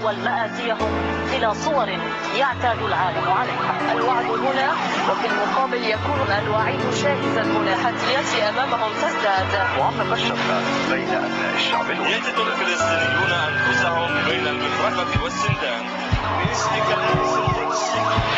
تتحول مآسيهم إلى صور يعتاد العالم عليها الوعد هنا وفي المقابل يكون الوعيد شاهزا هنا التحديات أمامهم تزداد وعمق الشتات بين أبناء الشعب يجد الفلسطينيون أنفسهم بين المفرقة والسندان باسم كنائس القدس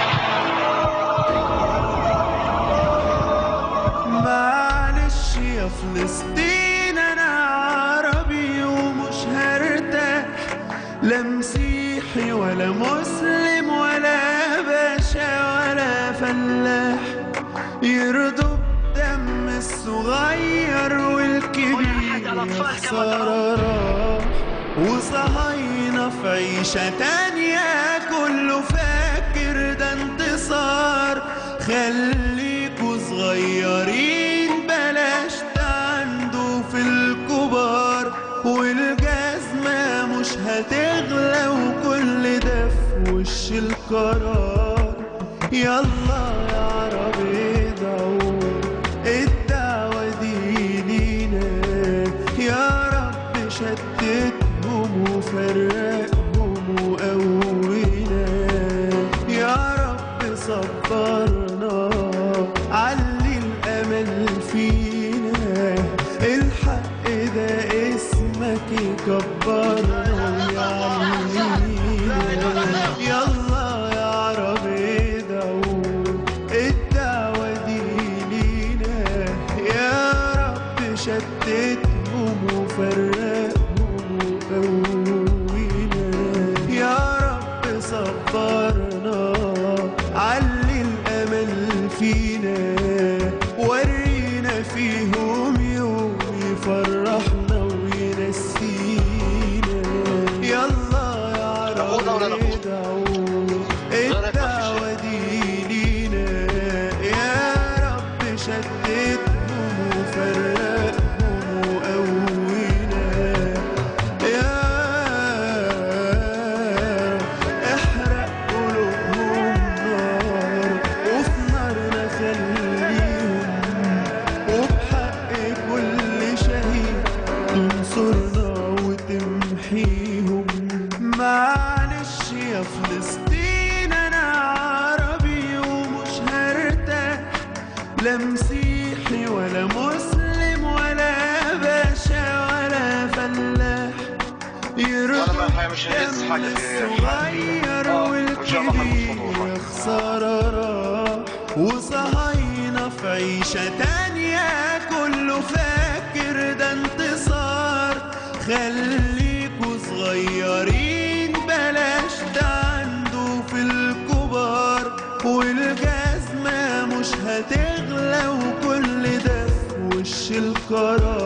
معلش يا فلسطين انا عربي ومش هرتاح لا مسيحي ولا مسلم ولا باشا ولا فلاح يرضوا بدم الصغير والكبير يا خسارة راح وصهاينة في عيشة تانية كله فاكر ده انتصار خليكوا صغيرين بلاش تعندوا في الكبار والجزمة مش هتغلى وكل ده في وش القرار يلا يا عربي ادعوا الدعوة دي لينا يا رب شتتهم وفرقهم وقوينا يا رب صبرنا علي الأمل فينا الحق ده اسمك يكبرنا ويعلينا يلا يا عرب ادعوا الدعوة دي لينا يا رب شتتهم وفرقهم وقوينا يا رب صبرنا علي الأمل فينا ورينا فيهم يوم يفرحنا وينسينا يلا يا عرب ادعوا الدعوة دي لينا يا رب شتتهم وفرقهم وقوينا يا احرق قلوبهم نار وفي نارنا خليهم وبحق كل شهيد تنصرنا وتمحيهم معلش يا فلسطين انا عربي ومش هرتاح لا مسيحي ولا مسلم ولا باشا ولا فلاح يرضوا ما مش هيز حاجة في- الصغير آه، والكبير وجربها بالفضول. يا خسارة راح وصهاينة في عيشة تانية كله فاكر ده انتصار خليكوا صغيرين بلاش تعندوا في الكبار والجزمة مش هتغلى وكل ده في وش القرار